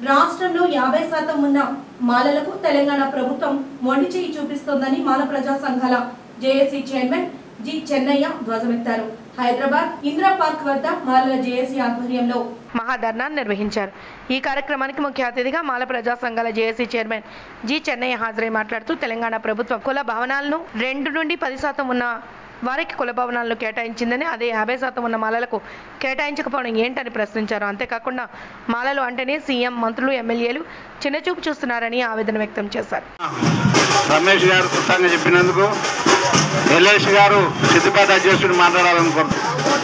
రాష్ట్రంలో యాభై శాతం ఉన్న మాలలకు తెలంగాణ ప్రభుత్వం మొండి చేయి చూపిస్తోందని మాల ప్రజా సంఘాల జేఏసీ చైర్మన్ జి చెన్నయ్య ధ్వజమెత్తారు హైదరాబాద్ ఇందిరా పార్క్ వద్ద మాలల జేఏసీ ఆధ్వర్యంలో మహాధర్నాన్ని నిర్వహించారు ఈ కార్యక్రమానికి ముఖ్య అతిథిగా మాల ప్రజా సంఘాల జేఏసీ చైర్మన్ జి చెన్నయ్య హాజరై మాట్లాడుతూ తెలంగాణ ప్రభుత్వం కుల భవనాలను రెండు నుండి పది శాతం ఉన్న వారికి కుల భవనాలను కేటాయించిందని అదే యాభై శాతం ఉన్న మాలలకు కేటాయించకపోవడం ఏంటని ప్రశ్నించారు అంతేకాకుండా మాలలు అంటేనే సీఎం మంత్రులు ఎమ్మెల్యేలు చిన్నచూపు చూస్తున్నారని ఆవేదన వ్యక్తం చేశారు రమేష్ గారు కృతంగా చెప్పినందుకు ఎల్ఏష్ గారు సిద్దిపేట అధ్యక్షుడు మాట్లాడాలనుకుంటున్నారు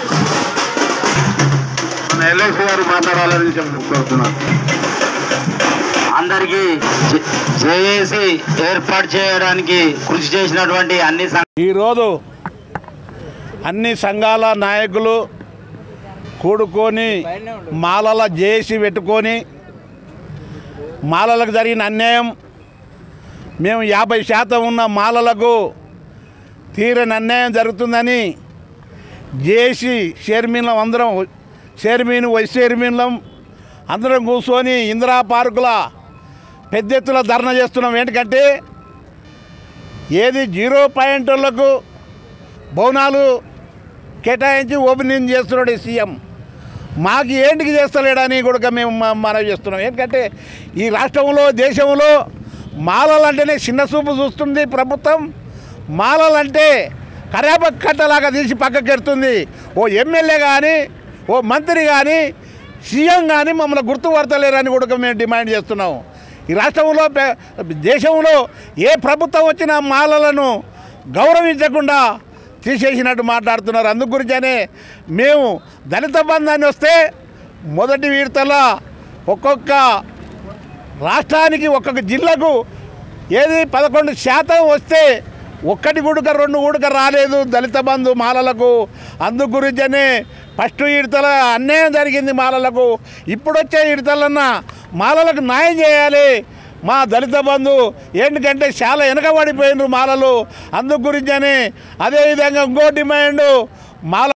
మన ఎల్ఏష్ గారు మాట్లాడాలని చెప్పి కోరుతున్నాను అందరికీ జే- జేఏసీ ఏర్పాటు చేయడానికి కృషి చేసినటువంటి అన్ని సం- ఈరోజు అన్ని సంఘాల నాయకులు కూడుకొని మాలల జేసి పెట్టుకొని మాలలకు జరిగిన అన్యాయం మేము యాభై శాతం ఉన్న మాలలకు తీరని అన్యాయం జరుగుతుందని జేసి చైర్మన్లం అందరం చైర్మన్ వైస్ చైర్మన్లం అందరం కూర్చొని ఇందిరా పార్కుల పెద్ద ఎత్తున ధర్నా చేస్తున్నాం ఏంటంటే ఏది జీరో పాయింట్లకు భవనాలు కేటాయించి ఓపెనింగ్ చేస్తున్నాడు ఈ సీఎం మాకు ఏంటికి చేస్తలేడని కూడా మేము మ- మనవి చేస్తున్నాం ఎందుకంటే ఈ రాష్ట్రంలో దేశంలో మాలలంటేనే చిన్న చూపు చూస్తుంది ప్రభుత్వం మాలలంటే ఖరాబ కట్టలాగా తీసి పక్కకి ఎడుతుంది ఓ ఎమ్మెల్యే కానీ ఓ మంత్రి కానీ సీఎం కానీ మమ్మల్ని గుర్తుపడతలేరని కూడా మేము డిమాండ్ చేస్తున్నాం ఈ రాష్ట్రంలో పె- దేశంలో ఏ ప్రభుత్వం వచ్చినా మాలలను గౌరవించకుండా తీసేసినట్టు మాట్లాడుతున్నారు అందు గురించనే మేము దళిత బంధాన్ని వస్తే మొదటి విడతలో ఒక్కొక్క రాష్ట్రానికి ఒక్కొక్క జిల్లాకు ఏది పదకొండు శాతం వస్తే ఒక్కటి గుడుక రెండు గుడుక రాలేదు దళిత బంధు మాలలకు అందు గురించనే ఫస్ట్ విడతల అన్యాయం జరిగింది మాలలకు ఇప్పుడు వచ్చే విడతలన్నా మాలలకు న్యాయం చేయాలి మా దళిత బంధు ఏంటంటే చాలా వెనకబడిపోయినారు మాలలు అందు గురించని అదేవిధంగా ఇంకో డిమాండ్ మాల